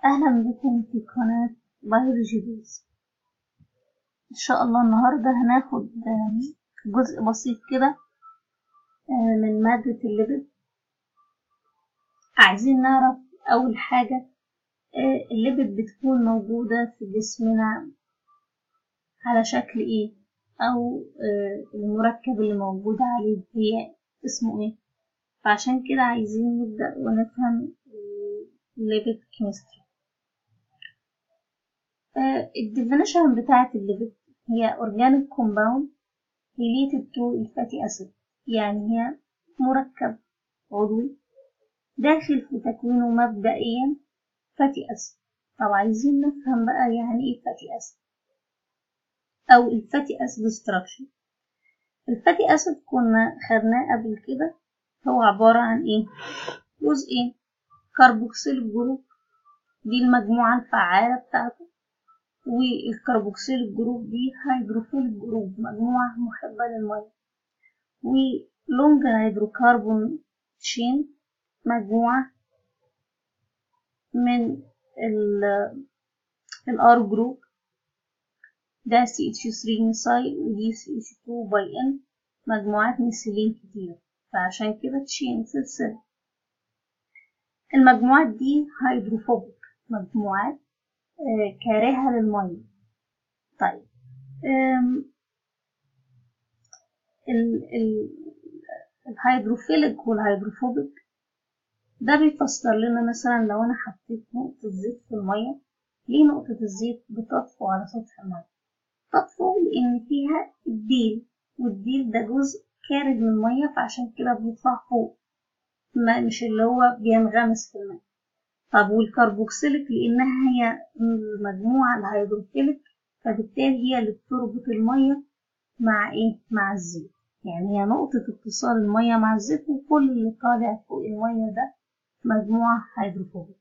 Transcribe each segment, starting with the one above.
أهلا بكم في قناة بيولوجي بيز إن شاء الله النهاردة هناخد جزء بسيط كده من مادة الليبيد عايزين نعرف أول حاجة الليبيد بتكون موجودة في جسمنا على شكل إيه أو المركب اللي موجود عليه هي اسمه إيه فعشان كده عايزين نبدأ ونفهم الليبيد كيمستري الديفينيشن بتاعة الليبيد هي organic compound related to الفاتي أسيد يعني هي مركب عضوي داخل في تكوينه مبدئيا فاتي أسيد طب عايزين نفهم بقى يعني ايه فاتي أسيد أو الفاتي أسيد structure الفاتي أسيد كنا خدناه قبل كده هو عبارة عن ايه جزئين كربوكسيل جروب دي المجموعة الفعالة بتاعته والكربوكسيل جروب دي هيدروفيل جروب مجموعة محبة للمية ولونج هيدروكربون تشين مجموعة من الار جروب ده سي اتش 3 ميثايل ودي سي اتش 2 باي ان مجموعات ميثيلين كتير فعشان كده تشين سلسلة المجموعات دي هيدروفوبيك مجموعات آه كارهة للمية طيب ال ال الهيدروفيليك والهيدروفوبيك ده بيفسر لنا مثلا لو انا حطيت نقطة زيت في المية ليه نقطة الزيت بتطفو على سطح المية تطفو لأن فيها الديل والديل ده جزء خارج من المية فعشان كده بيطلع فوق ما مش اللي هو بينغمس في الماء طب والكربوكسيليك لأنها هي المجموعة الهيدروفيليك فبالتالي هي اللي بتربط المية مع إيه؟ مع الزيت يعني هي نقطة اتصال المية مع الزيت وكل اللي طالع فوق المية ده مجموعة هيدروفوبيك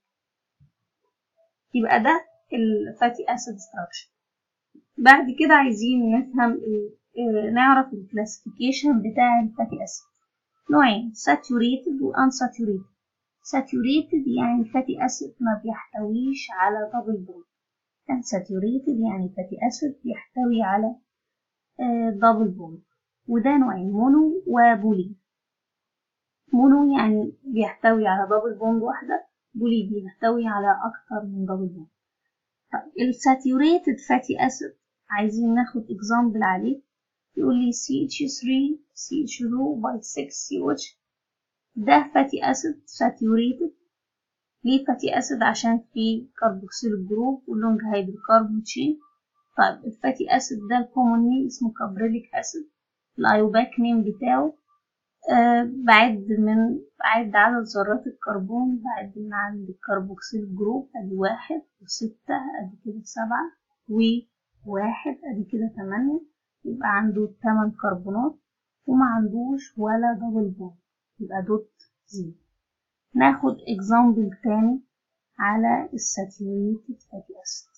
يبقى ده الفاتي أسيد ستراكشر بعد كده عايزين نفهم نعرف الكلاسيفيكيشن بتاع الفاتي أسيد نوعين saturated و unsaturated saturated يعني الفاتي أسيد ما بيحتويش على دبل بوند unsaturated يعني الفاتي أسيد بيحتوي على دبل بوند وده نوعين مونو وبولي مونو يعني بيحتوي على دبل بوند واحدة بولي بيحتوي على أكتر من دبل بوند طيب الساتوريتد فاتي أسيد عايزين ناخد اكزامبل عليه يقول لي CH3 CH2 by 6 COH ده فاتي أسيد ساتوريتد ليه فاتي أسيد عشان فيه كربوكسيل جروب ولونج هيدروكربون تشين طيب الفاتي أسيد ده الكومون نيم اسمه كابريليك أسيد الأيوباك نيم بتاعه أه بعد من بعد عدد ذرات الكربون بعد من عند الكربوكسيل جروب ادي واحد وستة ادي كده سبعة وواحد ادي كده تمانية يبقى عنده تمن كربونات وما عندوش ولا دبل بوند يبقى دوت زيرو ناخد اكزامبل تاني على الساتوريتد فاتي اسيد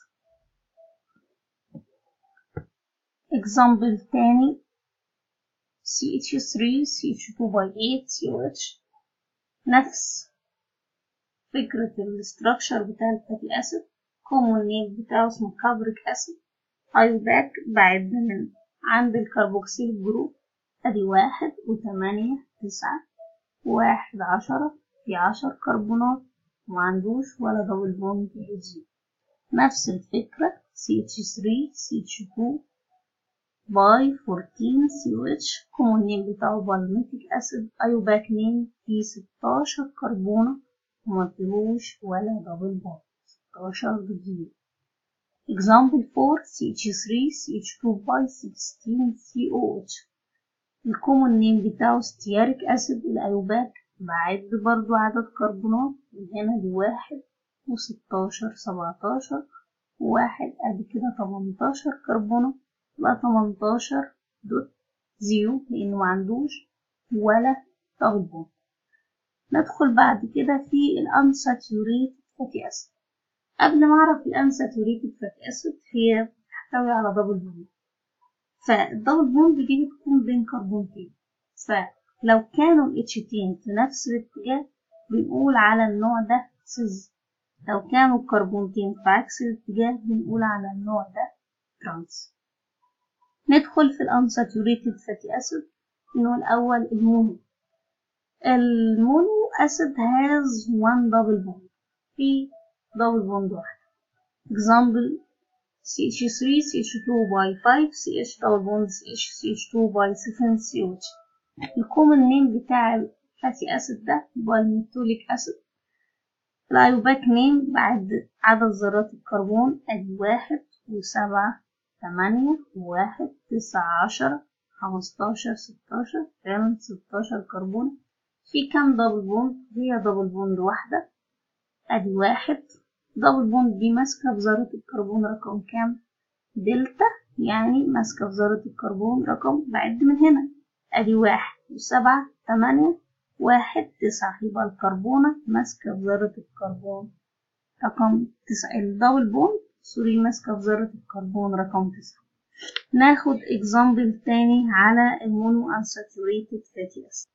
اكزامبل تاني CH3 CH2 by 8 COH نفس فكرة الاستراكشر بتاع الفاتي أسيد كومون نيم بتاعه اسمه كابريك أسيد أيوباك بعد من عند الكربوكسيل جروب أدي واحد وثمانية تسعة واحد عشرة في عشر كربونات ومعندوش ولا دبل بوند زيرو نفس الفكرة CH3 CH2 باي 14 COH كومون نيم بتاعه بالميتيك أسيد أيوباك نيم فيه 16 كربونة ومفيهوش ولا دبل بوند 16 بزيرو example 4 CH3 CH2 باي 16 COH الكومون نيم بتاعه ستياريك أسيد الأيوباك بعد برضو عدد كربونات وهنا دي واحد وستاشر سبعتاشر وواحد ادي كده تمنتاشر كربونة يبقى تمنتاشر دوت زيرو لأنه معندوش ولا دبل بوند ندخل بعد كده في الأنساتيوريتد فاتي أسيد قبل ما أعرف الأنساتيوريتد فاتي أسيد هي بتحتوي على دبل بوند فالدبل بوند دي بتكون بين كربونتين فلو كانوا الاتشتين في نفس الاتجاه بنقول على النوع ده سيز لو كانوا الكربونتين في عكس الاتجاه بنقول على النوع ده ترانس ندخل في الانساتوريتد فاتي اسيد النوع الاول المونو المونو اسيد has one double bond في double bond واحد example CH3 CH2 by 5 CH double bond CH CH2 by 7 CH الكومن نيم بتاع الفاتي اسيد ده بالميثوليك اسيد الايوباك نيم بعد عدد ذرات الكربون ادي واحد وسبعة تمانية وواحد تسعة عشرة خمستاشر ستاشر فعلا ستاشر كربون في كام دبل بوند هي دبل بوند واحدة ادي واحد دبل بوند دي ماسكة في ذرة الكربون رقم كام دلتا يعني ماسكة في ذرة الكربون رقم بعد من هنا ادي واحد وسبعة تمانية واحد تسعة يبقى الكربونة ماسكة في ذرة الكربون رقم تسعة الدبل بوند سوري ماسكة في ذرة الكربون رقم تسعة ناخد اكزامبل تاني على المونو unsaturated fatty acid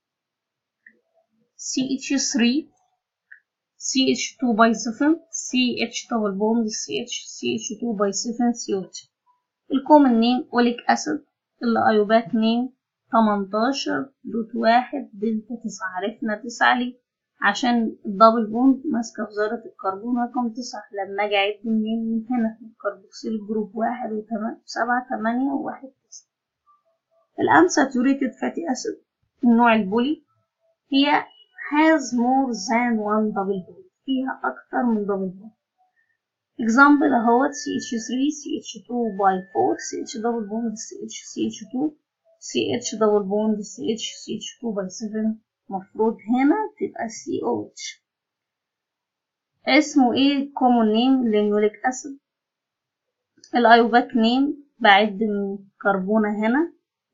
CH3 CH2 by 7 CH double bond CH CH2 by 7 CH الكومن نيم أوليك أسيد الأيوباك نيم 18 دوت واحد دلتا تسعة عرفنا تسعة ليه عشان الدبل بوند ماسكة في ذرة الكربون رقم تسعة لما أجي أعد منين من هنا من الكربوكسيل جروب واحد وسبعة تمانية وواحد تسعة الأنساتوريتد فاتي أسيد النوع البولي هي has more than one double bond فيها أكتر من double bond example اهوت CH3 CH2 by 4 CH double bond CH CH2 CH double bond CH CH2 by 7 مفروض هنا تبقى COH اسمه ايه common name لينوليك acid الايوباك نيم بعد من كربونة هنا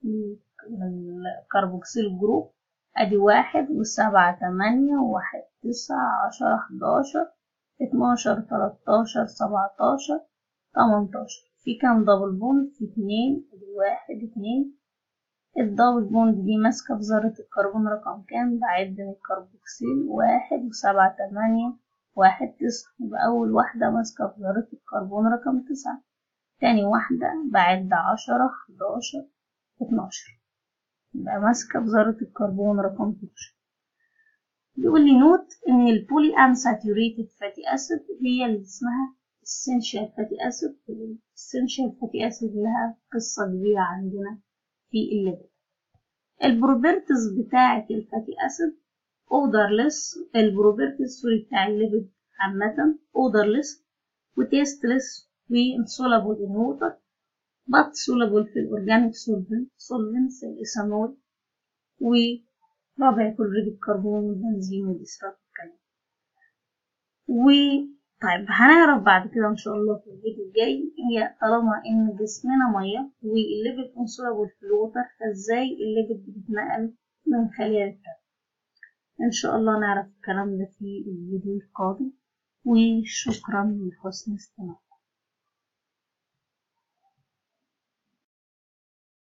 الكربوكسيل جروب ادي واحد وسبعة تمانية وواحد تسعة عشرة حداشر اتناشر تلاتاشر سبعتاشر تمنتاشر في كام دبل بوند في اتنين ادي واحد اتنين الدبل بوند دي ماسكة في ذرة الكربون رقم كام بعد من الكربوكسيل واحد وسبعة تمانية واحد تسعة يبقى أول واحدة ماسكة في ذرة الكربون رقم تسعة تاني واحدة بعد عشرة حداشر اتناشر يبقى ماسكة في ذرة الكربون رقم 12 بيقول لي نوت إن البولي unsaturated fatty acid هي اللي اسمها essential fatty acid essential fatty acid لها قصة كبيرة عندنا في الليبيد البروبرتيز بتاعة الفاتي أسيد odorless البروبرتيز سوري بتاع الليبيد عامة odorless وتيستلس وانسولابل in water but soluble في الأورجانيك solvents الإيثانول ورابع كلوريد الكربون والبنزين والإسراف والكلام و طيب هنعرف بعد كده إن شاء الله في الفيديو الجاي هي طالما إن جسمنا مية والليبيد انسولابل في الوتر فإزاي الليبيد بتتنقل من خلايا الدم إن شاء الله نعرف الكلام ده في الفيديو القادم وشكرا لحسن استماعكم